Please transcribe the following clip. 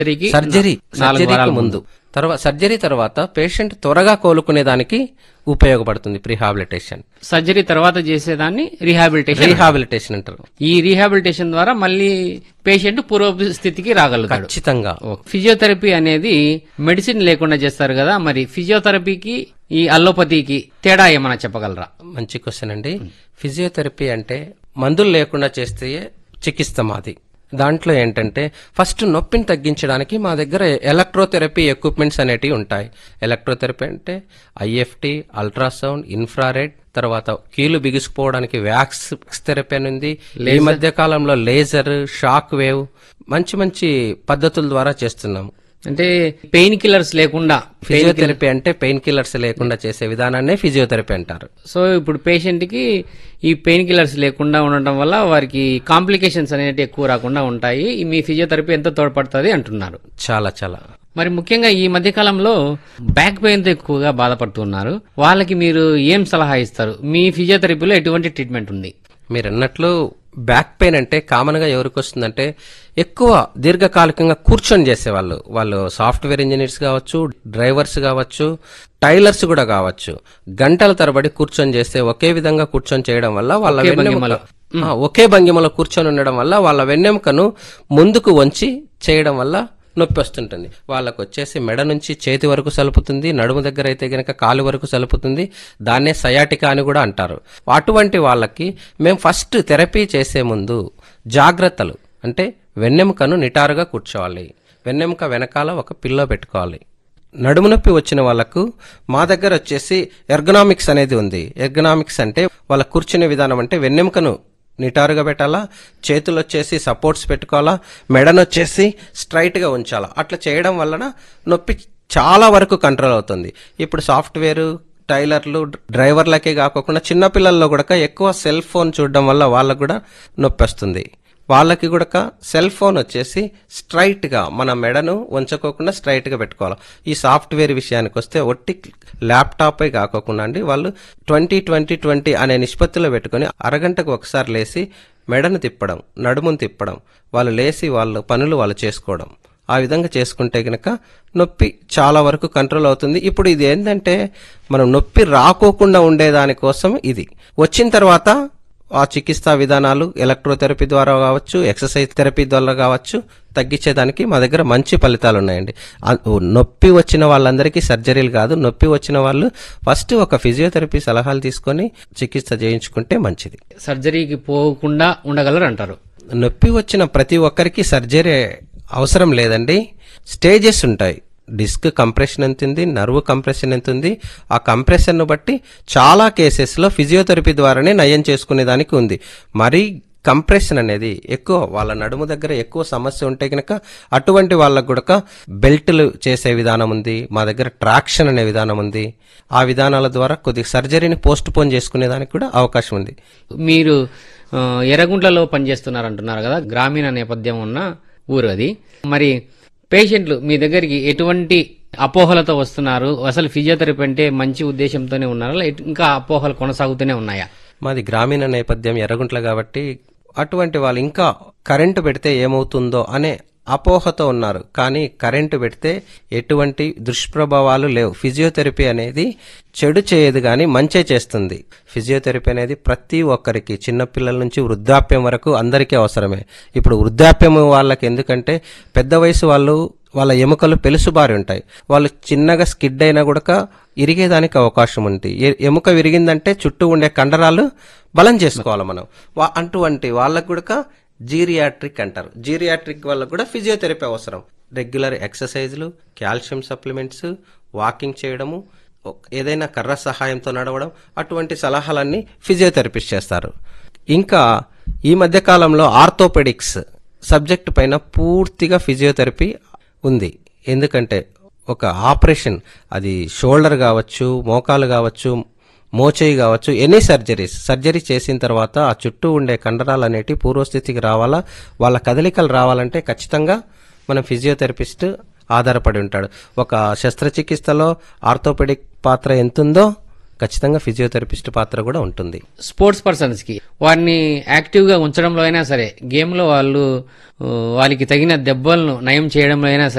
సర్జరీకి సర్జరీ నాలుగు సర్జరీకి వారాల ముందు తర్వాత సర్జరీ తర్వాత పేషెంట్ త్వరగా కోలుకునే దానికి ఉపయోగపడుతుంది ప్రీహాబిలిటేషన్ సర్జరీ తర్వాత చేసేదాన్ని రీహాబిలిటేషన్ రీహాబిలిటేషన్ అంటారు ఈ రీహాబిలిటేషన్ ద్వారా మళ్ళీ పేషెంట్ పూర్వ స్థితికి రాగలుగుతాడు ఖచ్చితంగా ఫిజియోథెరపీ అనేది మెడిసిన్ లేకుండా చేస్తారు కదా మరి ఫిజియోథెరపీకి ఈ అల్లోపతికి తేడా ఏమైనా చెప్పగలరా మంచి క్వశ్చన్ అండి ఫిజియోథెరపీ అంటే మందులు లేకుండా చేస్తే చికిత్స మాది దాంట్లో ఏంటంటే ఫస్ట్ నొప్పిని తగ్గించడానికి మా దగ్గర ఎలక్ట్రోథెరపీ ఎక్విప్మెంట్స్ అనేటివి ఉంటాయి ఎలక్ట్రోథెరపీ అంటే ఐఎఫ్టి అల్ట్రాసౌండ్ ఇన్ఫ్రారెడ్ తర్వాత కీలు బిగుసుకుపోవడానికి వ్యాక్స్ థెరపీ అని ఉంది ఈ మధ్య కాలంలో లేజర్ షాక్ వేవ్ మంచి మంచి పద్ధతుల ద్వారా చేస్తున్నాము అంటే పెయిన్ కిల్లర్స్ లేకుండా ఫిజియోథెరపీ అంటే పెయిన్ కిల్లర్స్ లేకుండా చేసే విధానాన్నే ఫిజియోథెరపీ అంటారు సో ఇప్పుడు పేషెంట్ కి ఈ పెయిన్ కిల్లర్స్ లేకుండా ఉండటం వల్ల వారికి కాంప్లికేషన్స్ అనేవి ఎక్కువ రాకుండా ఉంటాయి ఈ మీ ఫిజియోథెరపీ ఎంతో తోడ్పడుతుంది అంటున్నారు చాలా చాలా మరి ముఖ్యంగా ఈ మధ్య కాలంలో బ్యాక్ పెయిన్ తో ఎక్కువగా బాధపడుతున్నారు వాళ్ళకి మీరు ఏం సలహా ఇస్తారు మీ ఫిజియోథెరపీలో ఎటువంటి ట్రీట్మెంట్ ఉంది మీరు అన్నట్లు బ్యాక్ పెయిన్ అంటే కామన్ గా ఎవరికి వస్తుందంటే ఎక్కువ దీర్ఘకాలికంగా కూర్చొని చేసేవాళ్ళు వాళ్ళు సాఫ్ట్వేర్ ఇంజనీర్స్ కావచ్చు డ్రైవర్స్ కావచ్చు టైలర్స్ కూడా కావచ్చు గంటల తరబడి కూర్చొని చేస్తే ఒకే విధంగా కూర్చొని చేయడం వల్ల వాళ్ళ ఒకే వెన్నెముక- భంగిమలో. ఆ, ఒకే భంగిమలో కూర్చొని ఉండడం వల్ల వాళ్ళ వెన్నెముకను ముందుకు వంచి చేయడం వల్ల నొప్పి వస్తుంటుంది వాళ్ళకు వచ్చేసి మెడ నుంచి చేతి వరకు సలుపుతుంది నడుము దగ్గర అయితే గనక కాలు వరకు సలుపుతుంది దాన్నే సయాటికా అని కూడా అంటారు అటువంటి వాళ్ళకి మేము ఫస్ట్ థెరపీ చేసే ముందు జాగ్రత్తలు అంటే వెన్నెముకను నిటారుగా కూర్చోవాలి వెన్నెముక వెనకాల ఒక పిల్లో పెట్టుకోవాలి నడుము నొప్పి వచ్చిన వాళ్ళకు మా దగ్గర వచ్చేసి ఎర్గనామిక్స్ అనేది ఉంది ఎర్గనామిక్స్ అంటే వాళ్ళ కూర్చునే విధానం అంటే వెన్నెముకను నిటారుగా పెట్టాలా చేతులు వచ్చేసి సపోర్ట్స్ పెట్టుకోవాలా మెడను వచ్చేసి స్ట్రైట్గా ఉంచాలా అట్లా చేయడం వలన నొప్పి చాలా వరకు కంట్రోల్ అవుతుంది ఇప్పుడు సాఫ్ట్వేర్ టైలర్లు డ్రైవర్లకే కాకుండా చిన్నపిల్లల్లో కూడా ఎక్కువ సెల్ ఫోన్ చూడడం వల్ల వాళ్ళకు కూడా నొప్పి వస్తుంది వాళ్ళకి కూడా సెల్ ఫోన్ వచ్చేసి స్ట్రైట్ గా మన మెడను ఉంచుకోకుండా స్ట్రైట్ గా పెట్టుకోవాలి ఈ సాఫ్ట్వేర్ విషయానికి వస్తే ఒట్టి ల్యాప్టాపే కాకోకుండా అండి వాళ్ళు ట్వంటీ ట్వంటీ ట్వంటీ అనే నిష్పత్తిలో పెట్టుకొని అరగంటకు ఒకసారి లేసి మెడను తిప్పడం నడుమును తిప్పడం వాళ్ళు లేసి వాళ్ళ పనులు వాళ్ళు చేసుకోవడం ఆ విధంగా చేసుకుంటే గనక నొప్పి చాలా వరకు కంట్రోల్ అవుతుంది ఇప్పుడు ఇది ఏంటంటే మనం నొప్పి రాకోకుండా ఉండేదానికోసం ఇది వచ్చిన తర్వాత ఆ చికిత్సా విధానాలు ఎలక్ట్రోథెరపీ ద్వారా కావచ్చు ఎక్సర్సైజ్ థెరపీ ద్వారా కావచ్చు తగ్గించేదానికి మా దగ్గర మంచి ఫలితాలు ఉన్నాయండి ఆ- నొప్పి వచ్చిన వాళ్ళందరికీ సర్జరీలు కాదు నొప్పి వచ్చిన వాళ్ళు ఫస్ట్ ఒక ఫిజియోథెరపీ సలహాలు తీసుకొని చికిత్స చేయించుకుంటే మంచిది సర్జరీకి పోకుండా ఉండగలరు అంటారు నొప్పి వచ్చిన ప్రతి ఒక్కరికి సర్జరీ అవసరం లేదండి స్టేజెస్ ఉంటాయి డిస్క్ కంప్రెషన్ ఎంత ఉంది నర్వ్ కంప్రెషన్ ఎంత ఉంది ఆ కంప్రెషన్ను బట్టి చాలా కేసెస్లో ఫిజియోథెరపీ ద్వారానే నయం చేసుకునే దానికి ఉంది మరి కంప్రెషన్ అనేది ఎక్కువ వాళ్ళ నడుము దగ్గర ఎక్కువ సమస్య ఉంటే కనుక అటువంటి వాళ్ళకు కూడా బెల్ట్లు చేసే విధానం ఉంది మా దగ్గర ట్రాక్షన్ అనే విధానం ఉంది ఆ విధానాల ద్వారా కొద్దిగా సర్జరీని పోస్ట్ పోన్ చేసుకునే దానికి కూడా అవకాశం ఉంది మీరు ఆ, ఎర్రగుంట్లలో పనిచేస్తున్నారు అంటున్నారు కదా గ్రామీణ నేపథ్యం ఉన్న ఊరు అది మరి పేషెంట్లు మీ దగ్గరికి ఎటువంటి అపోహలతో వస్తున్నారు అసలు ఫిజియోథెరపీ అంటే మంచి ఉద్దేశంతోనే ఉన్నారా లేక ఇంకా అపోహలు కొనసాగుతూనే ఉన్నాయా మాది గ్రామీణ నేపథ్యం ఎర్రగుంట్ల కాబట్టి అటువంటి వాళ్ళు ఇంకా కరెంటు పెడితే ఏమవుతుందో అనే అపోహతో ఉన్నారు కానీ కరెంటు పెడితే ఎటువంటి దుష్ప్రభావాలు లేవు ఫిజియోథెరపీ అనేది చెడు చేయదు కానీ మంచే చేస్తుంది ఫిజియోథెరపీ అనేది ప్రతి ఒక్కరికి చిన్నపిల్లల నుంచి వృద్ధాప్యం వరకు అందరికీ అవసరమే ఇప్పుడు వృద్ధాప్యం వాళ్ళకి ఎందుకంటే పెద్ద వయసు వాళ్ళు వాళ్ళ ఎముకలు పెలుసుబారి ఉంటాయి వాళ్ళు చిన్నగా స్కిడ్ అయినా కూడా ఇరిగేదానికి అవకాశం ఉంది ఎ- ఎముక విరిగిందంటే చుట్టూ ఉండే కండరాలు బలం చేసుకోవాలి మనం వా- అటువంటి వాళ్ళకు కూడా జీరియాట్రిక్ అంటారు జీరియాట్రిక్ వాళ్ళకు కూడా ఫిజియోథెరపీ అవసరం రెగ్యులర్ ఎక్సర్సైజ్లు కాల్షియం సప్లిమెంట్స్ వాకింగ్ చేయడము ఒ- ఏదైనా కర్ర సహాయంతో నడవడం అటువంటి సలహాలన్నీ ఫిజియోథెరపిస్ట్ చేస్తారు ఇంకా ఈ మధ్య కాలంలో ఆర్థోపెడిక్స్ సబ్జెక్ట్ పైన పూర్తిగా ఫిజియోథెరపీ ఉంది ఎందుకంటే ఒక ఆపరేషన్ అది షోల్డర్ కావచ్చు మోకాలు కావచ్చు మోచేయి కావచ్చు ఎనీ సర్జరీస్ సర్జరీ చేసిన తర్వాత ఆ చుట్టూ ఉండే కండరాలు అనేటి పూర్వస్థితికి రావాలా వాళ్ళ కదలికలు రావాలంటే ఖచ్చితంగా మన ఫిజియోథెరపిస్ట్ ఆధారపడి ఉంటాడు ఒక శస్త్రచికిత్సలో ఆర్థోపెడిక్ పాత్ర ఎంతుందో ఖచ్చితంగా ఫిజియోథెరపిస్ట్ పాత్ర కూడా ఉంటుంది స్పోర్ట్స్ పర్సన్స్ కి వారిని యాక్టివ్ గా ఉంచడంలో అయినా సరే గేమ్ లో వాళ్ళు ఆ, వాళ్ళకి తగిన దెబ్బలను నయం చేయడంలో అయినా సరే